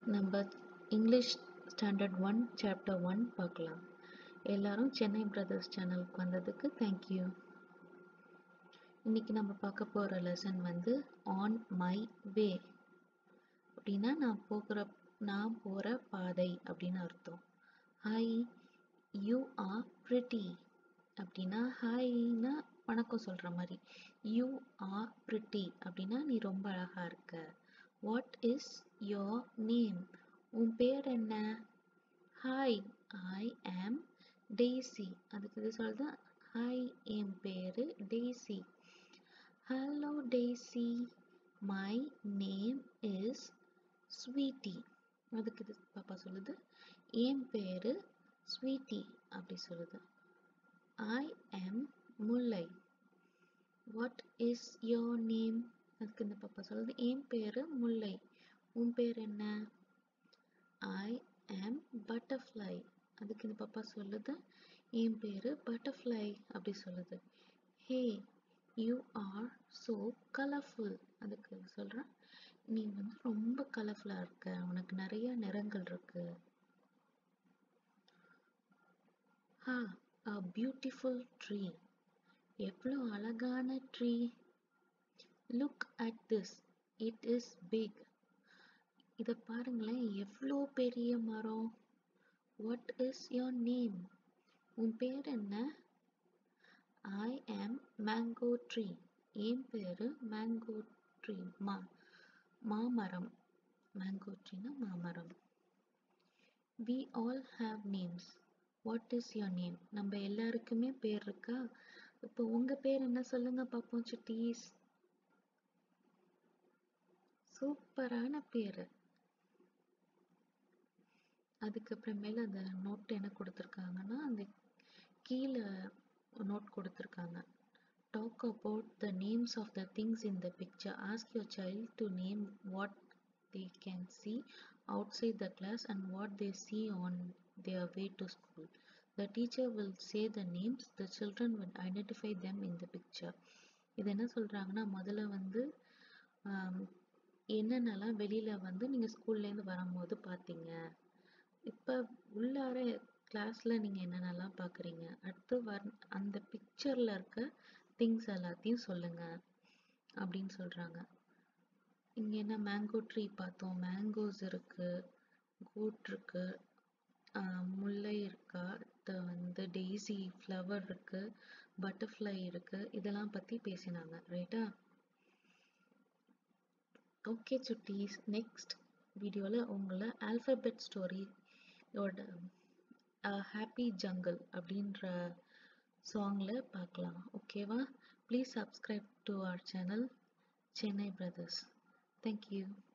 நம்ம English standard one chapter one பார்க்கலாம் எல்லாரும் சென்னை பிரதர்ஸ் சேனலுக்கு வந்ததுக்கு தேங்க்யூ இன்னைக்கு நம்ம பார்க்க போகிற லெசன் வந்து ஆன் மை வே அப்படின்னா நான் போகிற நான் போகிற பாதை அப்படின்னு அர்த்தம் ஹாய் யூ ஆர் பிரிட்டி அப்படின்னா ஹாய்னா வணக்கம் சொல்கிற மாதிரி யூ ஆர் பிரிட்டி அப்படின்னா நீ ரொம்ப அழகாக இருக்க வாட் இஸ் யோர் நேம் உன் பேர் என்ன ஹாய் ஐ ஆம் டெய்ஸி அதுக்கு இது சொல்லுது ஹாய் என் பேர் Daisy hello Daisy my name is Sweety அதுக்கு இது பாப்பா சொல்லுது என் பேர் ஸ்வீட்டி அப்படி சொல்லுது I am Mullai what is your name அதுக்கு இந்த பாப்பா சொல்லுது என் பேர் முல்லை உன் பேர் என்ன ஐ ஆம் பட்டர்ஃப்ளை அதுக்கு இந்த பாப்பா சொல்லுது என் பேர் பட்டர்ஃப்ளை அப்படி சொல்லுது hey you are so colourful அதுக்கு சொல்கிறேன் நீ வந்து ரொம்ப கலர்ஃபுல்லாக இருக்க உனக்கு நிறைய நிறங்கள் இருக்கு ஹா அ பியூட்டிஃபுல் ட்ரீ எவ்வளோ அழகான tree look at this it is big இதை பாருங்களேன் எவ்வளோ பெரிய மரம் வாட் இஸ் யோர் நேம் உன் பேர் என்ன ஐ ஆம் மேங்கோ ட்ரீ என் பேர் மேங்கோ ட்ரீ மா மாமரம் மேங்கோ ட்ரீனா மாமரம் we all have names what is your name நம்ம எல்லாருக்குமே பேர் இருக்கா இப்போ உங்க பேர் என்ன சொல்லுங்க பார்ப்போம் சுட்டீஸ் சூப்பரான பேரு அதுக்கப்புறமேல அந்த நோட் என்ன கொடுத்துருக்காங்கன்னா அந்த கீழே நோட் கொடுத்துருக்காங்க talk about the names of the things in the picture ask your child to name what they can see outside the class and what they see on their way to school the teacher will say the names the children will identify them in the picture இது என்ன சொல்கிறாங்கன்னா முதல்ல வந்து என்னென்னலாம் வெளியில் வந்து நீங்கள் ஸ்கூல்லேருந்து வரும்போது பார்த்தீங்க இப்போ உள்ளார கிளாஸில் நீங்கள் என்னென்னலாம் பார்க்குறீங்க அடுத்து வர் அந்த பிக்சரில் இருக்க திங்ஸ் எல்லாத்தையும் சொல்லுங்கள் அப்படின்னு சொல்கிறாங்க இங்கே என்ன மேங்கோ ட்ரீ பார்த்தோம் மேங்கோஸ் இருக்குது கூட் இருக்கு முல்லை இருக்கா வந்து டெய்ஸி ஃப்ளவர் இருக்குது பட்டர்ஃப்ளை இருக்குது இதெல்லாம் பற்றி பேசினாங்க ரைட்டா ஓகே சுட்டீஸ் நெக்ஸ்ட் வீடியோவில் உங்களை ஆல்ஃபபெட் ஸ்டோரி யோட ஹாப்பி ஜங்கிள் அப்படின்ற சாங்கில் பார்க்கலாம் ஓகேவா please subscribe to our channel Chennai brothers thank you